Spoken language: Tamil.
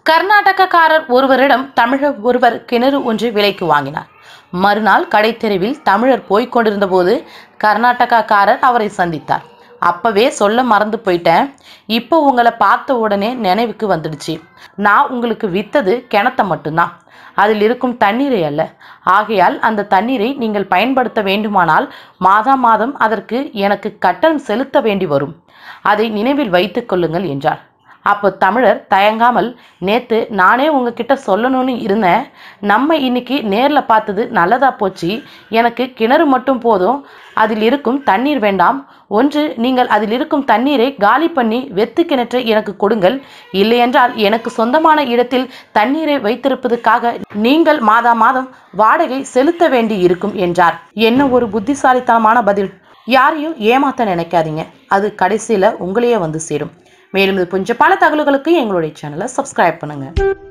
கர்நாடகக்காரர் ஒருவரிடம் தமிழர் ஒருவர் கிணறு ஒன்று விலைக்கு வாங்கினார் மறுநாள் கடைத்தெருவில் தமிழர் போய்க் கொண்டிருந்த போது கர்நாடகக்காரர் அவரை சந்தித்தார் அப்பவே சொல்ல மறந்து போயிட்டேன் இப்போ உங்களை பார்த்த உடனே நினைவுக்கு வந்துடுச்சு நான் உங்களுக்கு வித்தது கிணத்த மட்டும்தான் அதில் இருக்கும் தண்ணீரை அல்ல ஆகையால் அந்த தண்ணீரை நீங்கள் பயன்படுத்த வேண்டுமானால் மாதா மாதம் அதற்கு எனக்கு கட்டணம் செலுத்த வேண்டி வரும் அதை நினைவில் வைத்துக் கொள்ளுங்கள் என்றார் அப்போ தமிழர் தயங்காமல் நேத்து நானே உங்ககிட்ட சொல்லணும்னு இருந்தேன் நம்ம இன்னைக்கு நேரில் பார்த்தது நல்லதா போச்சு எனக்கு கிணறு மட்டும் போதும் அதில் இருக்கும் தண்ணீர் வேண்டாம் ஒன்று நீங்கள் அதில் இருக்கும் தண்ணீரை காலி பண்ணி வெத்து கிணற்றை எனக்கு கொடுங்கள் இல்லையென்றால் எனக்கு சொந்தமான இடத்தில் தண்ணீரை வைத்திருப்பதற்காக நீங்கள் மாதா மாதம் வாடகை செலுத்த வேண்டி இருக்கும் என்றார் என்ன ஒரு புத்திசாலித்தனமான பதில் யாரையும் ஏமாத்த நினைக்காதீங்க அது கடைசியில் உங்களையே வந்து சேரும் மேலும் இது கொஞ்சம் பல தகவல்களுக்கு எங்களுடைய சேனலை சப்ஸ்கிரைப் பண்ணுங்கள்